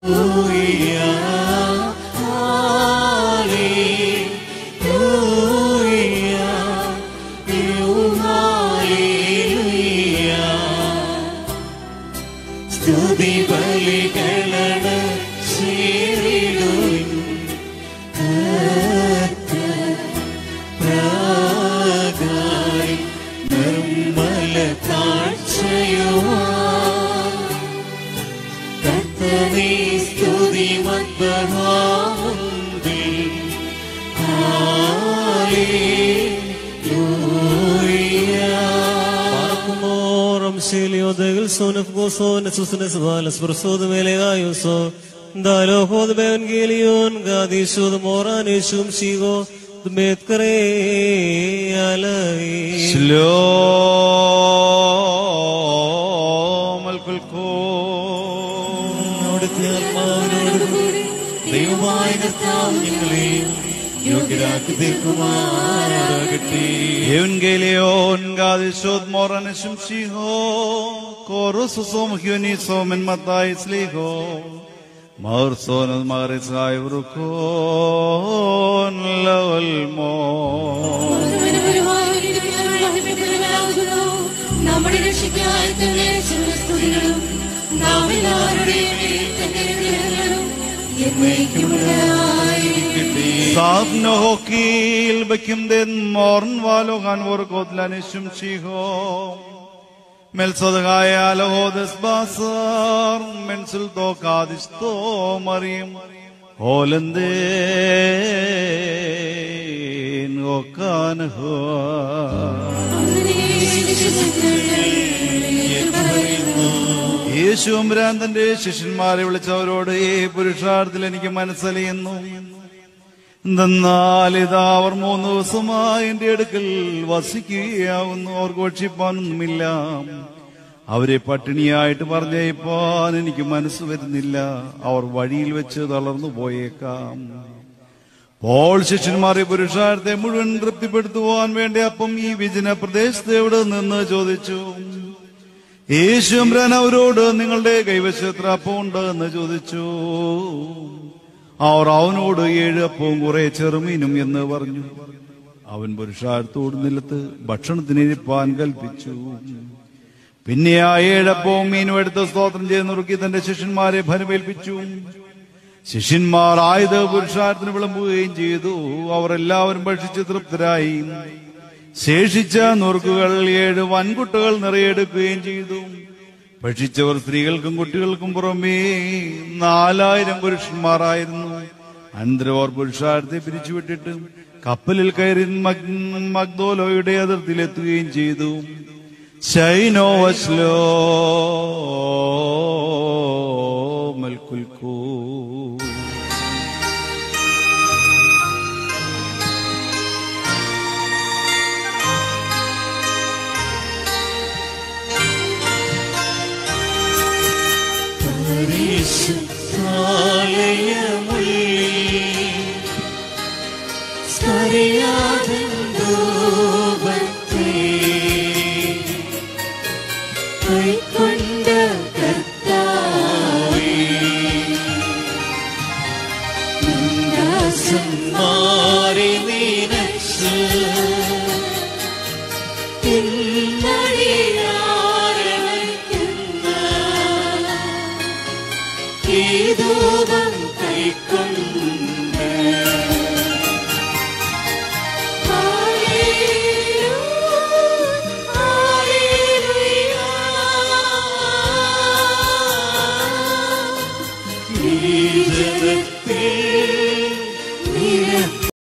സ്തുതി ബലികളണ് ചേരിടുവിൻ കർത്തൃപ്രകാരി നിർമ്മല കാഴ്ചയുമാ കർത്തനേ സ്തുതി മദ്ബഹാമുന്തിൽ Moram Silio del son of Goson, Susanes Valas, Prosodo Melegayuso, Dalo Hod Evangelion, Gadisho, the Moran, Ishum Sigo, the Metkare Alai. سلام الكلكم അവിടുത്തെ ആത്മാവിനോടുകൂടി ദൈവമായ കർത്താവ് ഞങ്ങളെയും യോഗ്യരാക്കി തീർക്കുമാറാകട്ടെ Evangelion gadishod moranishim shiho korususom hyunisom en matai sliho Maurson marisai vrukon lavalmo നമ്മുടെ രക്ഷയ്ക്കായി തന്നെ സ്തുതികളും നാം എല്ലാവരുടെയും മേൽ തന്നെ ഗ്രഹങ്ങളും എന്നേക്കുമുണ്ടായിരിക്കട്ടെ. Savno hokil bekim den morn valogan vorkodlanishim shiho Melsodagai alohodes basar mensul to kadisto marim Holenden okan യേശുമ്പരാൻ തന്റെ ശിഷ്യന്മാരെ വിളിച്ചവരോട് ഈ പുരുഷാർത്ഥത്തിൽ എനിക്ക് മനസ്സലിയുന്നു എന്തെന്നാൽ ഇതാ അവർ മൂന്ന് ദിവസമായി എന്റെ അടുക്കൽ വസിക്കുകയാവുന്നു അവർക്ക് ഭക്ഷിപ്പാനൊന്നുമില്ല അവരെ പട്ടിണിയായിട്ട് പറഞ്ഞയപ്പാൻ എനിക്ക് മനസ്സ് വരുന്നില്ല അവർ വഴിയിൽ വെച്ച് തളർന്നു പോയേക്കാം പോൾ ശിഷ്യന്മാരെ പുരുഷാരത്തെ മുഴുവൻ തൃപ്തിപ്പെടുത്തുവാൻ വേണ്ടി അപ്പം ഈ വിജന പ്രദേശത്ത് എവിടെ നിന്ന് ചോദിച്ചു യേശുമ്രൻ അവരോട് നിങ്ങളുടെ കൈവശത്ര അപ്പം ഉണ്ട് എന്ന് ചോദിച്ചു അവർ അവനോട് ഏഴ് അപ്പവും കുറെ ചെറുമീനും എന്ന് പറഞ്ഞു അവൻ പുരുഷാരത്തോട് നിലത്ത് ഭക്ഷണത്തിനിരിപ്പാൻ കൽപ്പിച്ചു പിന്നെ ആ ഏഴപ്പവും മീനും എടുത്ത് സ്തോത്രം ചെയ്ത് നുറുക്കി തന്റെ ശിഷ്യന്മാരെ ഫലമേൽപ്പിച്ചു ശിഷ്യന്മാർ ആയുധ പുരുഷാരത്തിന് വിളമ്പുകയും ചെയ്തു അവർ എല്ലാവരും ഭക്ഷിച്ച് തൃപ്തരായി ശേഷിച്ച നുറുക്കുകൾ ഏഴ് വൻകുട്ടകൾ നിറയെടുക്കുകയും ചെയ്തു ഭക്ഷിച്ചവർ സ്ത്രീകൾക്കും കുട്ടികൾക്കും പുറമേ നാലായിരം പുരുഷന്മാരായിരുന്നു അനന്തരവർ പുരുഷാരത്തെ പിരിച്ചുവിട്ടിട്ട് കപ്പലിൽ കയറി മഗ്- മഗ്ദോലോയുടെ അതിർത്തിയിലെത്തുകയും ചെയ്തു ശൈനോ വസ്ലോ മൽക്കുൽക്കൂ കൈക്കൊണ്ട കർത്താവേ നിന്ദാസന്മാരെ നിനച്ച് ഇന്നടിയാരവയ്ക്കുന്ന ഈ ധൂപം കൈക്കൊണ്ട് ഈ ജനത്തിൽ